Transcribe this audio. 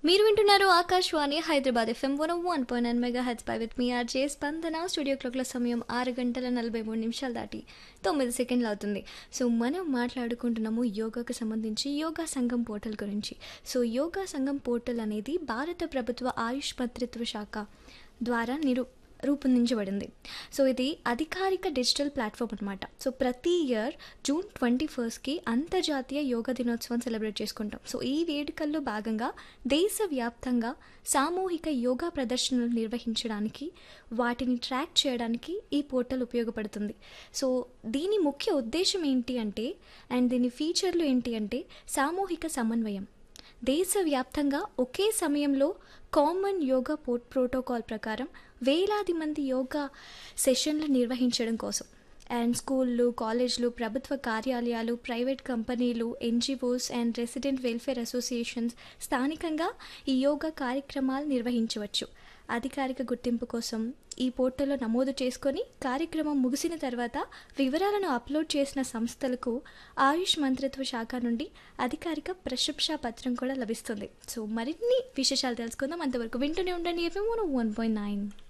మీరు వింటున్నారు Akashvani Hyderabad FM one one point nine mega హెచ్ పై with me RJ Spandana studio క్లాక్ల సమయం ఆరు గంటల నలభై మూడు నిమిషాలు దాటి తొమ్మిది సెకండ్లు అవుతుంది సో మనం మాట్లాడుకుంటున్నాము యోగాకు సంబంధించి యోగా సంఘం పోర్టల్ గురించి సో యోగా సంఘం పోర్టల్ అనేది భారత ప్రభుత్వ ఆయుష్ మంత్రిత్వ శాఖ ద్వారా నిరు రూపొందించబడింది సో ఇది అధికారిక డిజిటల్ ప్లాట్ఫామ్ అనమాట సో ప్రతి ఇయర్ జూన్ ట్వంటీ ఫస్ట్కి అంతర్జాతీయ యోగా దినోత్సవం సెలబ్రేట్ చేసుకుంటాం సో ఈ వేడుకల్లో భాగంగా దేశవ్యాప్తంగా సామూహిక యోగా ప్రదర్శనలు నిర్వహించడానికి వాటిని ట్రాక్ చేయడానికి ఈ పోర్టల్ ఉపయోగపడుతుంది సో దీని ముఖ్య ఉద్దేశం ఏంటి అంటే అండ్ దీని ఫీచర్లు ఏంటి అంటే సామూహిక సమన్వయం దేశవ్యాప్తంగా ఒకే సమయంలో కామన్ యోగా పో ప్రోటోకాల్ ప్రకారం వేలాది మంది యోగా సెషన్లు నిర్వహించడం కోసం అండ్ స్కూళ్ళు కాలేజ్లు ప్రభుత్వ కార్యాలయాలు ప్రైవేట్ కంపెనీలు NGOs and resident welfare associations స్థానికంగా ఈ యోగా కార్యక్రమాలు నిర్వహించవచ్చు అధికారిక గుర్తింపు కోసం ఈ పోర్టల్లో నమోదు చేసుకొని కార్యక్రమం ముగిసిన తర్వాత వివరాలను అప్లోడ్ చేసిన సంస్థలకు ఆయుష్ మంత్రిత్వ శాఖ నుండి అధికారిక ప్రశంసా పత్రం కూడా లభిస్తుంది సో మరిన్ని విశేషాలు తెలుసుకుందాం అంతవరకు వింటూనే ఉండండి ఎఫ్ఎం వన్ పాయింట్ నైన్